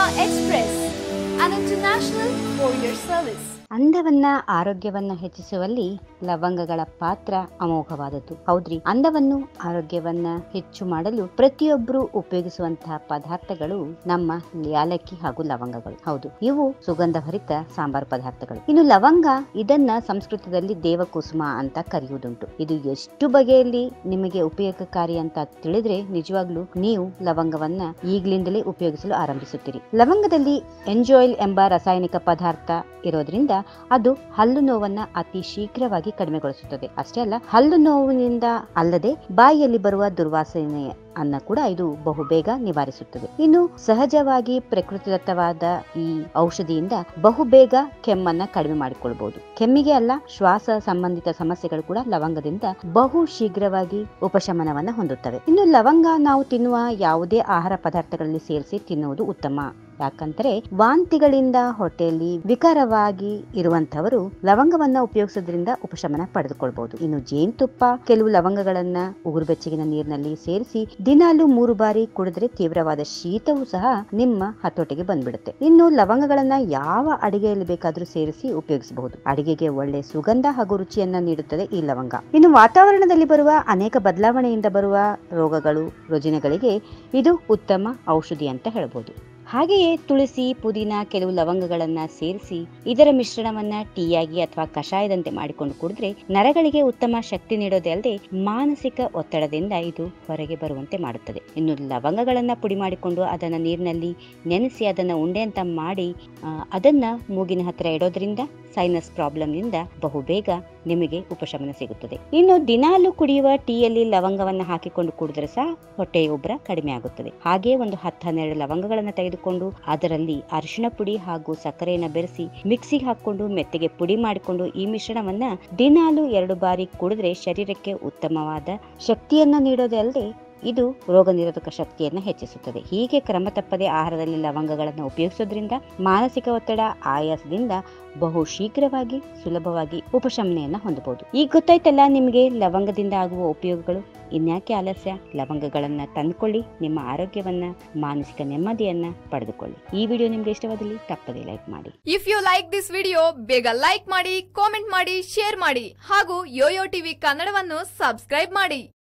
Express, an international courier service. ಅಂದವನ್ನ ಆರೋಗ್ಯವನ್ನ ಹೆಚ್ಚಿಸುವಲ್ಲಿ ಲವಂಗಗಳ ಪಾತ್ರ ಅಮೋಘವಾದದ್ದು ಹೌದ್ರಿ ಅಂದವನ್ನು ಆರೋಗ್ಯವನ್ನ ಹೆಚ್ಚು ಮಾಡಲು ಪ್ರತಿಯೊಬ್ಬರು ಉಪಯೋಗಿಸುವಂತಹ ಪದಾರ್ಥಗಳು ನಮ್ಮ ಯಾಲಕ್ಕಿ ಹಾಗೂ ಲವಂಗಗಳು ಹೌದು ಇವು ಸುಗಂಧಭರಿತ ಸಾಂಬಾರು ಪದಾರ್ಥಗಳು ಇನ್ನು ಲವಂಗ ಇದನ್ನ ಸಂಸ್ಕೃತದಲ್ಲಿ ದೇವಕುಸುಮ ಅಂತ ಕರೆಯುವುದುಂಟು ಇದು ಎಷ್ಟು ಬಗೆಯಲ್ಲಿ ನಿಮಗೆ ಉಪಯೋಗಕಾರಿ ಅಂತ ತಿಳಿದ್ರೆ ನಿಜವಾಗ್ಲೂ ನೀವು ಲವಂಗವನ್ನ ಈಗ್ಲಿಂದಲೇ ಉಪಯೋಗಿಸಲು ಆರಂಭಿಸುತ್ತೀರಿ ಲವಂಗದಲ್ಲಿ ಎಂಜಾಯಿಲ್ ಎಂಬ ರಾಸಾಯನಿಕ ಪದಾರ್ಥ ಇರೋದ್ರಿಂದ ಅದು ಹಲ್ಲು ನೋವನ್ನ ಅತಿ ಶೀಘ್ರವಾಗಿ ಕಡಿಮೆಗೊಳಿಸುತ್ತದೆ ಅಷ್ಟೇ ಅಲ್ಲ ಹಲ್ಲು ನೋವಿನಿಂದ ಅಲ್ಲದೆ ಬಾಯಿಯಲ್ಲಿ ಬರುವ ದುರ್ವಾಸನೆ ಅನ್ನ ಕೂಡ ಇದು ಬಹುಬೇಗ ನಿವಾರಿಸುತ್ತದೆ ಇನ್ನು ಸಹಜವಾಗಿ ಪ್ರಕೃತಿದತ್ತವಾದ ಈ ಔಷಧಿಯಿಂದ ಬಹುಬೇಗ ಕೆಮ್ಮನ್ನ ಕಡಿಮೆ ಮಾಡಿಕೊಳ್ಬಹುದು ಕೆಮ್ಮಿಗೆ ಅಲ್ಲ ಶ್ವಾಸ ಸಂಬಂಧಿತ ಸಮಸ್ಯೆಗಳು ಕೂಡ ಲವಂಗದಿಂದ ಬಹು ಶೀಘ್ರವಾಗಿ ಉಪಶಮನವನ್ನ ಹೊಂದುತ್ತವೆ ಇನ್ನು ಲವಂಗ ನಾವು ತಿನ್ನುವ ಯಾವುದೇ ಆಹಾರ ಪದಾರ್ಥಗಳಲ್ಲಿ ಸೇರಿಸಿ ತಿನ್ನುವುದು ಉತ್ತಮ ಯಾಕಂದ್ರೆ ವಾಂತಿಗಳಿಂದ ಹೊಟ್ಟೆಯಲ್ಲಿ ವಿಕಾರವಾಗಿ ಇರುವಂತವರು ಲವಂಗವನ್ನ ಉಪಯೋಗಿಸೋದ್ರಿಂದ ಉಪಶಮನ ಪಡೆದುಕೊಳ್ಬಹುದು ಇನ್ನು ಜೇನುತುಪ್ಪ ಕೆಲವು ಲವಂಗಗಳನ್ನ ಉಗುರು ಬೆಚ್ಚಗಿನ ನೀರಿನಲ್ಲಿ ಸೇರಿಸಿ ದಿನಾಲು ಮೂರು ಬಾರಿ ಕುಡಿದ್ರೆ ತೀವ್ರವಾದ ಶೀತವೂ ಸಹ ನಿಮ್ಮ ಹತೋಟಿಗೆ ಬಂದ್ಬಿಡುತ್ತೆ ಇನ್ನು ಲವಂಗಗಳನ್ನ ಯಾವ ಅಡಿಗೆಯಲ್ಲಿ ಬೇಕಾದ್ರೂ ಸೇರಿಸಿ ಉಪಯೋಗಿಸಬಹುದು ಅಡಿಗೆಗೆ ಒಳ್ಳೆ ಸುಗಂಧ ಹಾಗೂ ರುಚಿಯನ್ನ ನೀಡುತ್ತದೆ ಈ ಲವಂಗ ಇನ್ನು ವಾತಾವರಣದಲ್ಲಿ ಬರುವ ಅನೇಕ ಬದಲಾವಣೆಯಿಂದ ಬರುವ ರೋಗಗಳು ರುಜಿನಗಳಿಗೆ ಇದು ಉತ್ತಮ ಔಷಧಿ ಅಂತ ಹೇಳ್ಬೋದು ಹಾಗೆಯೇ ತುಳಸಿ ಪುದೀನ ಕೆಲವು ಲವಂಗಗಳನ್ನ ಸೇರಿಸಿ ಇದರ ಮಿಶ್ರಣವನ್ನ ಟೀಯಾಗಿ ಅಥವಾ ಕಷಾಯದಂತೆ ಮಾಡಿಕೊಂಡು ಕುಡಿದ್ರೆ ನರಗಳಿಗೆ ಉತ್ತಮ ಶಕ್ತಿ ನೀಡೋದೇ ಅಲ್ಲದೆ ಮಾನಸಿಕ ಒತ್ತಡದಿಂದ ಇದು ಹೊರಗೆ ಬರುವಂತೆ ಮಾಡುತ್ತದೆ ಇನ್ನು ಲವಂಗಗಳನ್ನ ಪುಡಿ ಮಾಡಿಕೊಂಡು ಅದನ್ನ ನೀರಿನಲ್ಲಿ ನೆನೆಸಿ ಅದನ್ನ ಉಂಡೆ ಅಂತ ಮಾಡಿ ಆ, ಅದನ್ನ ಮೂಗಿನ ಹತ್ರ ಇಡೋದ್ರಿಂದ ಸೈನಸ್ ಪ್ರಾಬ್ಲಮ್ನಿಂದ ಬಹುಬೇಗ ನಿಮಗೆ ಉಪಶಮನ ಸಿಗುತ್ತದೆ ಇನ್ನು ದಿನಾಲು ಕುಡಿಯುವ ಟೀಯಲ್ಲಿ ಲವಂಗವನ್ನ ಹಾಕಿಕೊಂಡು ಕುಡಿದ್ರೆ ಸಹ ಹೊಟ್ಟೆಯ ಉಬ್ಬರ ಕಡಿಮೆ ಆಗುತ್ತದೆ ಹಾಗೆ ಒಂದು ಹತ್ತು ಹನ್ನೆರಡು ಲವಂಗಗಳನ್ನ ತೆಗೆದುಕೊಂಡು ಅದರಲ್ಲಿ ಅರಿಶಿಣ ಪುಡಿ ಹಾಗೂ ಸಕ್ಕರೆಯನ್ನ ಬೆರೆಸಿ ಮಿಕ್ಸಿಗೆ ಹಾಕೊಂಡು ಮೆತ್ತಗೆ ಪುಡಿ ಮಾಡಿಕೊಂಡು ಈ ಮಿಶ್ರಣವನ್ನ ದಿನಾಲು ಎರಡು ಬಾರಿ ಕುಡಿದ್ರೆ ಶರೀರಕ್ಕೆ ಉತ್ತಮವಾದ ಶಕ್ತಿಯನ್ನ ನೀಡೋದೇ ಅಲ್ಲದೆ ಇದು ರೋಗ ನಿರೋಧಕ ಶಕ್ತಿಯನ್ನು ಹೆಚ್ಚಿಸುತ್ತದೆ ಹೀಗೆ ಕ್ರಮ ತಪ್ಪದೆ ಆಹಾರದಲ್ಲಿ ಲವಂಗಗಳನ್ನು ಉಪಯೋಗಿಸೋದ್ರಿಂದ ಮಾನಸಿಕ ಒತ್ತಡ ಆಯಾಸದಿಂದ ಬಹು ಶೀಘ್ರವಾಗಿ ಸುಲಭವಾಗಿ ಉಪಶಮನೆಯನ್ನ ಹೊಂದಬಹುದು ಈಗ ಗೊತ್ತಾಯ್ತಲ್ಲ ನಿಮಗೆ ಲವಂಗದಿಂದ ಆಗುವ ಉಪಯೋಗಗಳು ಇನ್ಯಾಕೆ ಆಲಸ್ಯ ಲವಂಗಗಳನ್ನ ತಂದ್ಕೊಳ್ಳಿ ನಿಮ್ಮ ಆರೋಗ್ಯವನ್ನ ಮಾನಸಿಕ ನೆಮ್ಮದಿಯನ್ನ ಪಡೆದುಕೊಳ್ಳಿ ಈ ವಿಡಿಯೋ ನಿಮ್ಗೆ ಇಷ್ಟವಾದಲ್ಲಿ ತಪ್ಪದೇ ಲೈಕ್ ಮಾಡಿ if you like this video ಬೇಗ ಲೈಕ್ ಮಾಡಿ ಕಾಮೆಂಟ್ ಮಾಡಿ ಶೇರ್ ಮಾಡಿ ಹಾಗೂ ಯೋಯೋ ಟಿವಿ ಕನ್ನಡವನ್ನು ಸಬ್ಸ್ಕ್ರೈಬ್ ಮಾಡಿ